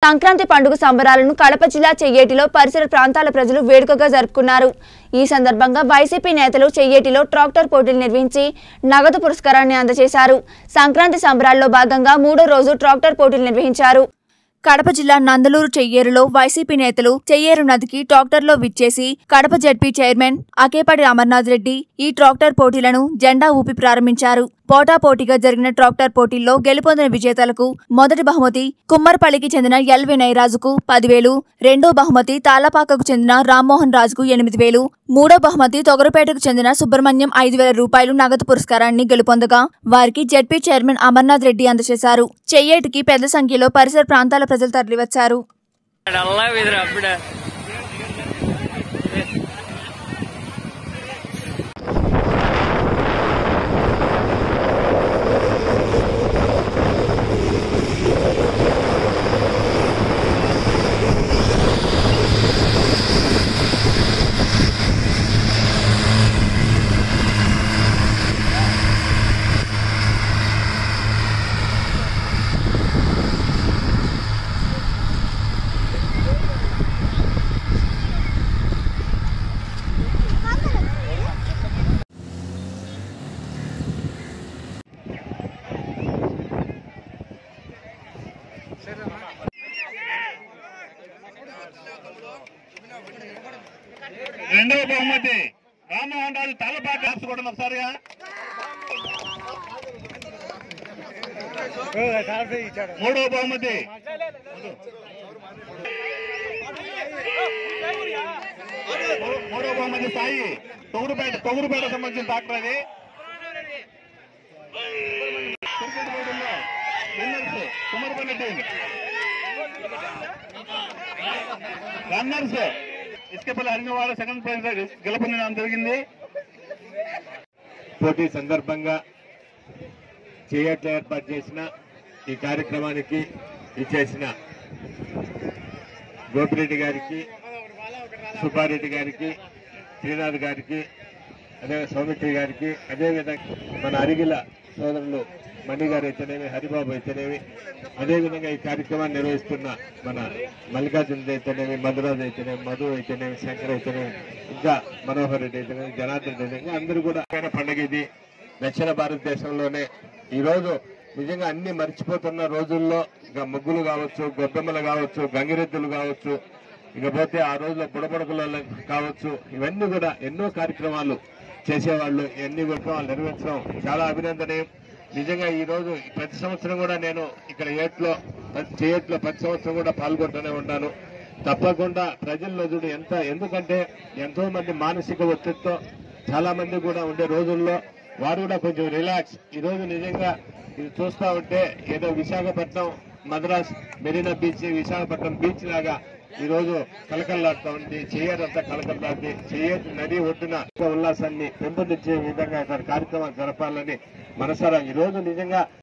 సంక్రాంతి పండుగ సంబరాలను కడప జిల్లా చెయ్యేటిలో పరిసర ప్రాంతాల ప్రజలు వేడుకగా జరుపుకున్నారు ఈ సందర్భంగా వైసీపీ నేతలు చెయ్యేటిలో ట్రాక్టర్ పోటీలు నిర్వహించి నగదు పురస్కారాన్ని అందజేశారు సంక్రాంతి సంబరాల్లో భాగంగా మూడో రోజు ట్రాక్టర్ పోటీలు నిర్వహించారు కడప జిల్లా నందలూరు చెయ్యేరులో వైసీపీ నేతలు చెయ్యేరు నదికి ట్రాక్టర్లో విచ్చేసి కడప జడ్పీ చైర్మన్ అకేపడి అమర్నాథ్ రెడ్డి ఈ ట్రాక్టర్ పోటీలను జెండా ఊపి ప్రారంభించారు పోటాపోటీగా జరిగిన ట్రాక్టర్ పోటీల్లో గెలుపొందిన విజేతలకు మొదటి బహుమతి కుమ్మరపల్లికి చెందిన ఎల్ వినయరాజుకు పదివేలు రెండో బహుమతి తాళ్లపాకకు చెందిన రామ్మోహన్ రాజుకు ఎనిమిది వేలు మూడో బహుమతి తొగరపేటకు చెందిన సుబ్రహ్మణ్యం ఐదు వేల రూపాయలు నగదు పురస్కారాన్ని గెలుపొందగా వారికి జడ్పీ చైర్మన్ అమర్నాథ్ రెడ్డి అందజేశారు చెయ్యేటికి పెద్ద సంఖ్యలో పరిసర ప్రాంతాల ప్రజలు తరలివచ్చారు అల్లా విధురు అప్పుడే రెండవ బహుమతి రామ్మోహన్ రాజు తలపాక రాసుకోవడం ఒకసారిగా మూడవ బహుమతి మూ- మూడవ బహుమతి సాయి తొగుడుపేట తొగుడుపేట సంబంధించిన డాక్టర్ అది క్రికెట్ పోటీల్లో winners Kumarapalli team runners Isukapalli Harinavada second prize గెలుపొందడం జరిగింది పోటీ సందర్భంగా చేయట్లు ఏర్పాటు చేసిన ఈ కార్యక్రమానికి ఇచ్చేసిన గోపిరెడ్డి గారికి సుబ్బారెడ్డి గారికి శ్రీనాథ్ గారికి అదే సౌమిత్రి గారికి అదేవిధంగా మన అరిగిల సోదరులు మణి గారు అయితేనేమి హరిబాబు అయితేనేమి అదేవిధంగా ఈ కార్యక్రమాన్ని నిర్వహిస్తున్న మన మల్లికార్జున అయితేనేమి మధురాజ్ అయితేనేమి మధు అయితేనేమి శంకర్ అయితేనేమి ఇంకా మనోహర్ రెడ్డి అయితేనేమి జనార్దన్ రెడ్డి అయితేనేమి అందరూ కూడా ఆయన పండుగ ఇది దక్షిణ భారతదేశంలోనే ఈ రోజు నిజంగా అన్ని మర్చిపోతున్న రోజుల్లో ఇక ముగ్గులు కావచ్చు గొబ్బెమ్మలు కావచ్చు గంగిరెద్దులు కావచ్చు ఇకపోతే ఆ రోజుల్లో బుడబుడకలు కావచ్చు ఇవన్నీ కూడా ఎన్నో కార్యక్రమాలు చేసేవాళ్ళు ఎన్ని కార్యక్రమాలు నిర్వహించడం చాలా అభినందనీయం నిజంగా ఈ రోజు ప్రతి సంవత్సరం కూడా నేను ఇక్కడ ఏట్లో చేయట్లో ప్రతి సంవత్సరం కూడా పాల్గొంటూనే ఉంటాను తప్పకుండా ప్రజల్లో చూడు ఎంత ఎందుకంటే ఎంతో మంది మానసిక ఒత్తిడితో చాలా మంది కూడా ఉండే రోజుల్లో వారు కూడా కొంచెం రిలాక్స్ ఈ రోజు నిజంగా ఇది చూస్తా ఉంటే ఏదో విశాఖపట్నం మద్రాస్ మెరీనా బీచ్ విశాఖపట్నం బీచ్ లాగా ఈ రోజు కలకల్లాడుతూ ఉంది చేయరంతా కలకల్లాడి చేయటి నది ఒడ్డున ఉల్లాసాన్ని పెంపొందించే విధంగా ఇక్కడ కార్యక్రమాలు జరపాలని మనసారా ఈ రోజు నిజంగా